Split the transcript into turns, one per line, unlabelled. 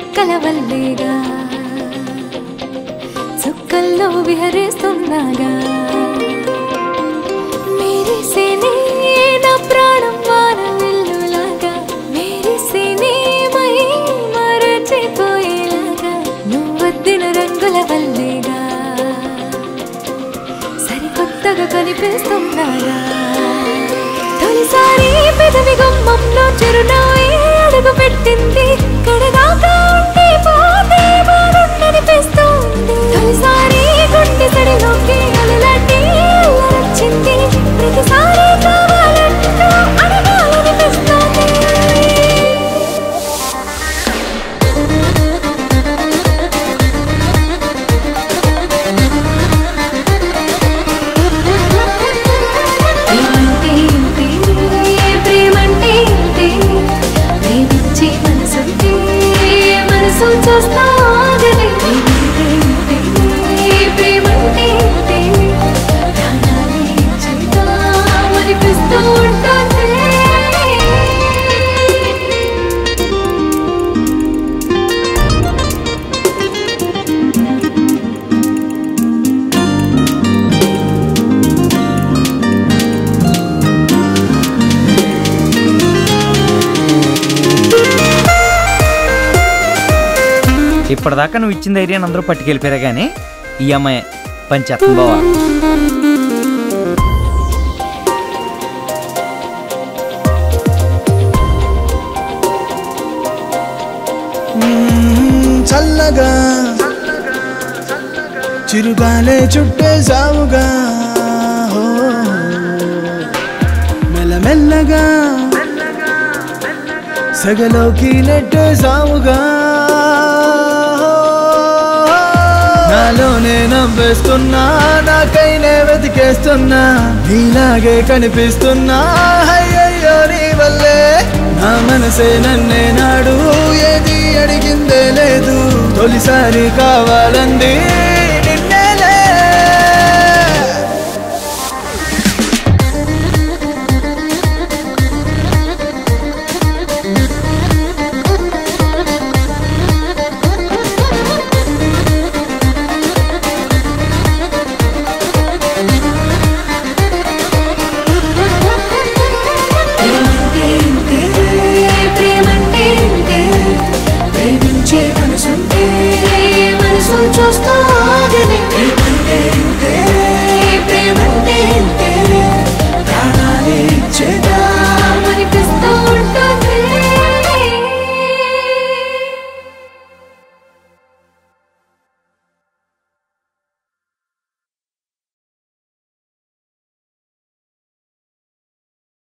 రెక్కల వల్లేగా చుక్కల్లో విహరిస్తున్నాగా మెరిసేనే నా ప్రాణం వాన వెల్లులాగా మెరిసేనే మై మరచిపోయేలాగా నువ్వద్దిన రంగుల వల్లేగా సరికొత్తగా కనిపిస్తున్నాగా తొలిసారి పెదవి గుమ్మంలో చిరునవ్వే అడుగు పెట్టింది కడగాక ఉంటే పోతే బాగుండనిపిస్తుంది తొలిసారి గుండె సడిలోకి అలలాంటి వచ్చింది ప్రతిసారి కావాలంటూ అడగాలనిపిస్తుంది ప్రేమంటే ఇంతే, ప్రేమంటే ఇంతే, ప్రేమించే మనసుంటే, మనసు చూస్తాగలే. ప్రేమంటే ఇంతే, ప్రేమంటే ఇంతే, ప్రాణాలే ఇచ్చేద్దామనిపిస్తూ ఉంటుంది.
ఇప్పటిదాకా నువ్వు ఇచ్చిన ధైర్యాన్ని అందరూ పట్టుకెళ్ళిపోయారా కానీ ఈ అమ్మాయి పంచేస్తుంది బావా
చల్లగా చిరుగాలే చుట్టేసావుగా హో. మెల్లమెల్లగా సగలోకి నెట్టేసావుగా నాలోనే నవ్వేస్తున్నా నాకైనే వెతికేస్తున్నా నీలాగే కనిపిస్తున్నా అయ్యయ్యో నీ వల్లే నా మనసే నన్నే నాడు ఏది అడిగిందే లేదు తొలిసారి కావాలంది నిన్నేలే
ప్రేమంటే ఇంతే, ప్రేమంటే ఇంతే, ప్రేమించే మనసుంటే మనసు చూస్తాగలే. ప్రేమంటే ఇంతే,